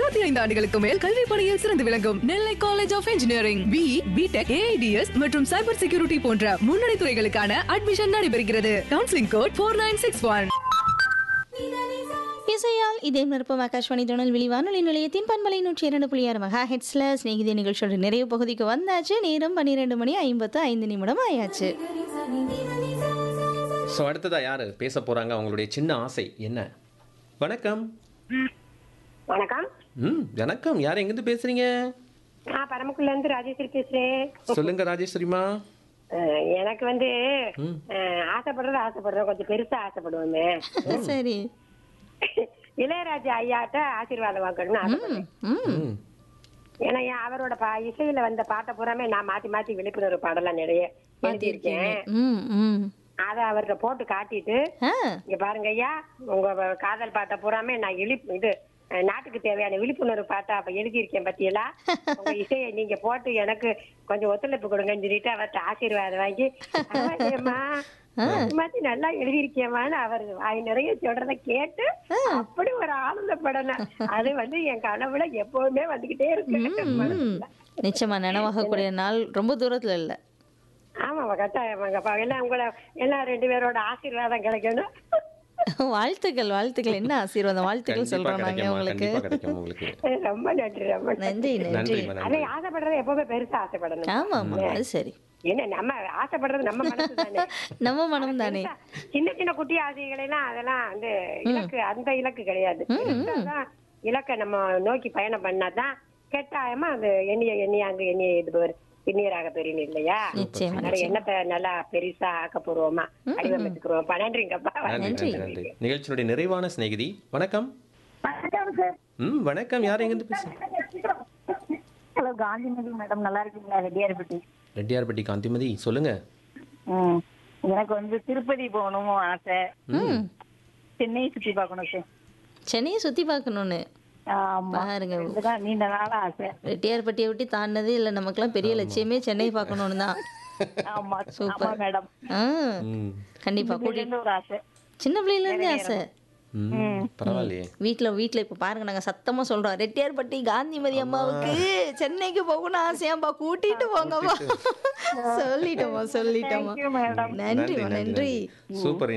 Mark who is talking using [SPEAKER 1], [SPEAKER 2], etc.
[SPEAKER 1] இருபத்தி ஐந்து ஆண்டுகளுக்கு மேல் கல்வி பணியில் சிறந்து விளங்கும் Nellai college of engineering B B Tech A I D S மற்றும் சைபர் செக்யூரிட்டி போன்ற முன்னணி துறைகளுக்கான அட்மிஷன் நடைபெறுகிறது counselling code four nine six one
[SPEAKER 2] இசையால் இதே நிருப்பம் ஆகாஷ்வாணி தொழில்வெளி வானொலி நிலையத்தின் பண்பலை நூற்றி இரண்டு புள்ளி ஆறு மகா ஹெட்ஸ்ல ஸ்நேகிதி நிகழ்ச்சியோட நிறைவு பகுதிக்கு வந்தாச்சு நேரம் பன்னிரெண்டு மணி ஐம்பத்து ஐந்து நிமிடம் ஆயாச்சு
[SPEAKER 3] ஸோ அடுத்ததா யாரு பேச போறாங்க அவங்களுடைய சின்ன ஆசை என்ன வணக்கம்
[SPEAKER 4] வணக்கம்
[SPEAKER 3] ம் வணக்கம் யார் எங்கேருந்து பேசுறீங்க
[SPEAKER 4] நான் பரமக்குள்ள இருந்து ராஜேஸ்வரி பேசுறேன்
[SPEAKER 3] சொல்லுங்க ராஜேஸ்வரிமா
[SPEAKER 4] அஹ் எனக்கு வந்து அஹ், ஆசைப்படுறது ஆசைப்படுறேன் கொஞ்சம் பெருசா ஆசைப்படுவோமே
[SPEAKER 2] சரி
[SPEAKER 4] இளையராஜா ஐயாட்ட ஆசீர்வாதம் வாங்கணும்னு ஆசைப்படுறேன்
[SPEAKER 2] ம்
[SPEAKER 3] ம்
[SPEAKER 4] ஏன்னா ஏன் அவரோட பா இசையில வந்த பாட்டை பூராமே நான் மாத்தி மாத்தி விழிப்புணர்வு பாடலாம் நிறைய எழுதியிருக்கேன்
[SPEAKER 2] ம் ம்
[SPEAKER 4] அதை அவர்கிட்ட போட்டு காட்டிட்டு
[SPEAKER 2] ஆ
[SPEAKER 4] இங்க பாருங்க ஐயா உங்க காதல் பாட்டை பூராமே நான் இழிப்பு இது அஹ், நாட்டுக்கு தேவையான விழிப்புணர்வு பாட்டா அப்ப எழுதியிருக்கேன் பத்தியெல்லாம் உங்க இசையை நீங்க போட்டு எனக்கு கொஞ்சம் ஒத்துழைப்பு கொடுங்கன்னு சொல்லிட்டு அவர்கிட்ட ஆசீர்வாதம் வாங்கி பரவாயில்லையேம்மா, மாத்தி மாத்தி நல்லா எழுதியிருக்கேம்மான்னு அவர் வாய் நிறைய சொல்றத கேட்டு அப்படி ஒரு ஆனந்தப்படணும் அது வந்து என் கனவுல எப்பவுமே வந்துகிட்டே இருக்கு
[SPEAKER 2] ம்
[SPEAKER 4] மனசுல.
[SPEAKER 2] நிச்சயமா நனவாகக்கூடிய நாள் ரொம்ப தூரத்துல இல்ல
[SPEAKER 4] ஆமாம்மா கட்டாயமாங்கப்பா எல்லாம் உங்களை எல்லாம் ரெண்டு பேரோட ஆசீர்வாதம் கிடைக்கணும்
[SPEAKER 2] வாழ்த்துக்கள் வாழ்த்துக்கள் என்ன ஆசீர்வாதம் வாழ்த்துக்கள்
[SPEAKER 3] கண்டிப்பா
[SPEAKER 2] சொல்றோம் நாங்க
[SPEAKER 3] கிடைக்கும்மா
[SPEAKER 2] உங்களுக்கு
[SPEAKER 3] கண்டிப்பா கிடைக்கும் உங்களுக்கு
[SPEAKER 4] ரொம்ப நன்றி ரொம்ப நன்றி
[SPEAKER 2] நன்றி நன்றி
[SPEAKER 3] நன்றிம்மா
[SPEAKER 4] அதை
[SPEAKER 3] நன்றி
[SPEAKER 4] ஆசைப்படுறது எப்பவுமே பெருசா ஆசைப்படணும்
[SPEAKER 2] ஆமா ஆமா அது சரி
[SPEAKER 4] என்ன நம்ம ஆசைப்படுறது நம்ம மனசு தானே
[SPEAKER 2] நம்ம மனம் தானே
[SPEAKER 4] சின்ன சின்ன குட்டி ஆசைகள் எல்லாம் அதெல்லாம் வந்து இலக்கு அந்த இலக்கு கிடையாது பெருசாதான் இலக்கை நம்ம நோக்கி பயணம் பண்ணாதான் கெட்டாயமா அது எண்ணிய எண்ணிய அங்க எண்ணிய இது பேர் பின்னியராக பெரியணும் இல்லையா
[SPEAKER 2] நிச்சயமா
[SPEAKER 4] அதனால எண்ணத்தை நல்லா பெருசா ஆக்கப்பூர்வமா அடிவமைச்சுக்கிறோம் நன்றிங்கப்பா
[SPEAKER 3] நன்றி நன்றி நன்றி நிகழ்ச்சியினுடைய நிறைவான சிநேகிதி வணக்கம் ம் வணக்கம் யார் எங்கேருந்து பேசுறீங்க
[SPEAKER 5] ஹலோ காந்திமதி மேடம் நல்லா இருக்கீங்களா ரெட்டியார்பட்டி
[SPEAKER 3] ரெட்டியார்பட்டி காந்திமதி சொல்லுங்க
[SPEAKER 5] ம் எனக்கு வந்து திருப்பதி போகணும் ஆசை
[SPEAKER 2] ம்
[SPEAKER 5] சென்னை சுத்தி பார்க்கணும் சார்
[SPEAKER 2] சென்னையை சுத்தி பார்க்கணும்னு
[SPEAKER 5] ஆமா
[SPEAKER 2] பாருங்க
[SPEAKER 5] இதுதான் நீண்ட நாளா ஆசை
[SPEAKER 2] ரெட்டியார்பட்டியை விட்டு தாண்டதே இல்லை நமக்கெல்லாம் பெரிய லட்சியமே சென்னை பார்க்கணும்னு தான்
[SPEAKER 5] ஆமா
[SPEAKER 2] சூப்பர்.
[SPEAKER 5] ஆமா மேடம்
[SPEAKER 2] ஆ
[SPEAKER 3] ம்
[SPEAKER 2] கண்டிப்பா கூட்டி
[SPEAKER 5] இருந்து ஒரு ஆசை
[SPEAKER 2] சின்ன பிள்ளையில இருந்தே ஆசை
[SPEAKER 3] ம் பரவாயில்லையே
[SPEAKER 2] வீட்ல வீட்ல இப்ப பாருங்க நாங்க சத்தமா சொல்றோம் ரெட்டியார்பட்டி காந்திமதி அம்மாவுக்கு சென்னைக்கு போகணும்னு ஆசையாம்பா கூட்டிட்டு போங்கப்பா சொல்லிட்டோமா சொல்லிட்டோமா
[SPEAKER 5] மேடம்
[SPEAKER 2] நன்றிமா நன்றி
[SPEAKER 3] சூப்பர்